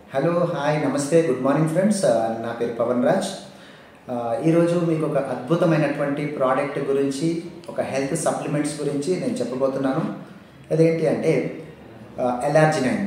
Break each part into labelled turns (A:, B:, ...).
A: hello hi namaste good morning friends నా పేరు పవన్ రాజ్ ఆ, ఈరోజు మీకు ఒక అద్భుతమైనటువంటి ప్రోడక్ట్ గురించి ఒక హెల్త్ సప్లిమెంట్స్ గురించి నేను చెప్పబోతున్నాను అదేంటి అంటే ఎలార్జినైన్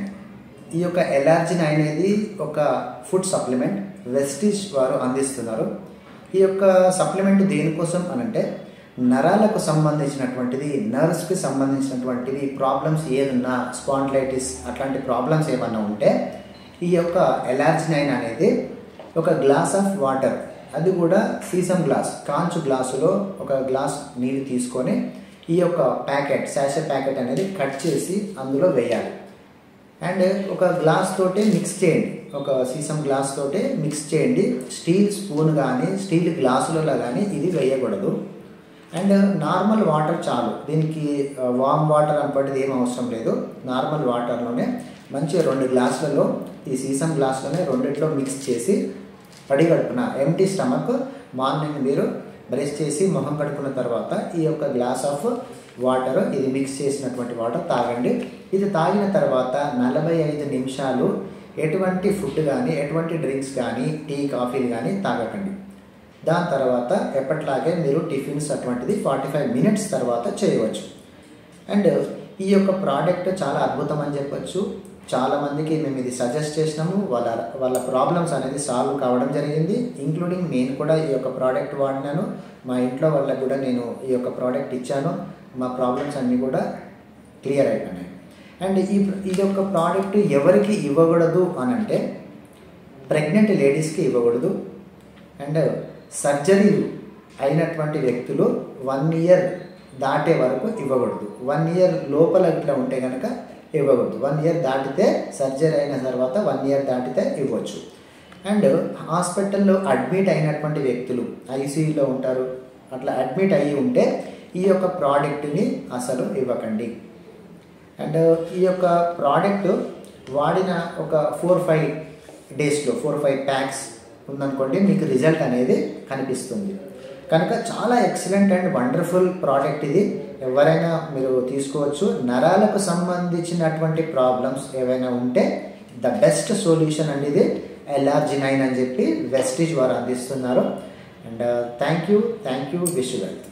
A: ఈ యొక్క ఎలార్జినైన్ అనేది ఒక ఫుడ్ సప్లిమెంట్ వెస్టిజ్ వారు అందిస్తున్నారు ఈ యొక్క సప్లిమెంట్ దేనికోసం అనంటే నరాలకు సంబంధించినటువంటిది నర్వ్స్కి సంబంధించినటువంటివి ప్రాబ్లమ్స్ ఏదన్నా స్పాండ్లైటిస్ అట్లాంటి ప్రాబ్లమ్స్ ఏమన్నా ఉంటే ఈ యొక్క ఎలార్జినైన్ అనేది ఒక గ్లాస్ ఆఫ్ వాటర్ అది కూడా సీసం గ్లాస్ కాంచు గ్లాసులో ఒక గ్లాస్ నీళ్ళు తీసుకొని ఈ యొక్క ప్యాకెట్ శాషే ప్యాకెట్ అనేది కట్ చేసి అందులో వేయాలి అండ్ ఒక గ్లాస్ తోటి మిక్స్ చేయండి ఒక సీసం గ్లాస్ తోటి మిక్స్ చేయండి స్టీల్ స్పూన్ కానీ స్టీల్ గ్లాసులలో కానీ ఇది వేయకూడదు అండ్ నార్మల్ వాటర్ చాలు దీనికి వామ్ వాటర్ అనుపటిది ఏం అవసరం లేదు నార్మల్ వాటర్లోనే మంచిగా రెండు గ్లాసులలో ఈ సీసం గ్లాసులోనే రెండిట్లో మిక్స్ చేసి పడి కడుపున ఎంటీ స్టమక్ మార్నింగ్ మీరు బ్రష్ చేసి మొహం కడుక్కున్న తర్వాత ఈ యొక్క గ్లాస్ ఆఫ్ వాటర్ ఇది మిక్స్ చేసినటువంటి వాటర్ తాగండి ఇది తాగిన తర్వాత నలభై ఐదు నిమిషాలు ఎటువంటి ఫుడ్ కానీ ఎటువంటి డ్రింక్స్ కానీ టీ కాఫీలు కానీ తాగకండి దాని తర్వాత ఎప్పట్లాగే మీరు టిఫిన్స్ అటువంటిది ఫార్టీ ఫైవ్ మినిట్స్ తర్వాత చేయవచ్చు అండ్ ఈ యొక్క ప్రోడక్ట్ చాలా అద్భుతం అని చెప్పొచ్చు చాలా మందికి మేము ఇది సజెస్ట్ చేసినాము వాళ్ళ వాళ్ళ ప్రాబ్లమ్స్ అనేది సాల్వ్ కావడం జరిగింది ఇంక్లూడింగ్ నేను కూడా ఈ యొక్క ప్రోడక్ట్ వాడినాను మా ఇంట్లో వాళ్ళకి కూడా నేను ఈ యొక్క ప్రోడక్ట్ ఇచ్చాను మా ప్రాబ్లమ్స్ అన్నీ కూడా క్లియర్ అయిపోయినాయి అండ్ ఈ ఈ యొక్క ప్రోడక్ట్ ఎవరికి ఇవ్వకూడదు అని అంటే ప్రెగ్నెంట్ లేడీస్కి ఇవ్వకూడదు అండ్ సర్జరీలు అయినటువంటి వ్యక్తులు వన్ ఇయర్ దాటే వరకు ఇవ్వకూడదు వన్ ఇయర్ లోపల ఇట్లా ఉంటే కనుక ఇవ్వకూడదు వన్ ఇయర్ దాటితే సర్జరీ అయిన తర్వాత వన్ ఇయర్ దాటితే ఇవ్వచ్చు అండ్ హాస్పిటల్లో అడ్మిట్ అయినటువంటి వ్యక్తులు ఐసీయూలో ఉంటారు అట్లా అడ్మిట్ అయ్యి ఉంటే ఈ యొక్క ప్రోడక్ట్ని అసలు ఇవ్వకండి అండ్ ఈ యొక్క ప్రోడక్ట్ వాడిన ఒక ఫోర్ ఫైవ్ డేస్లో ఫోర్ ఫైవ్ ప్యాక్స్ ఉందనుకోండి మీకు రిజల్ట్ అనేది కనిపిస్తుంది కనుక చాలా ఎక్సలెంట్ అండ్ వండర్ఫుల్ ప్రోడక్ట్ ఇది ఎవరైనా మీరు తీసుకోవచ్చు నరాలకు సంబంధించినటువంటి ప్రాబ్లమ్స్ ఏవైనా ఉంటే ద బెస్ట్ సొల్యూషన్ అనేది ఎలార్జినైన్ అని చెప్పి వెస్టిజ్ వారు అందిస్తున్నారు and thank you thank you wish well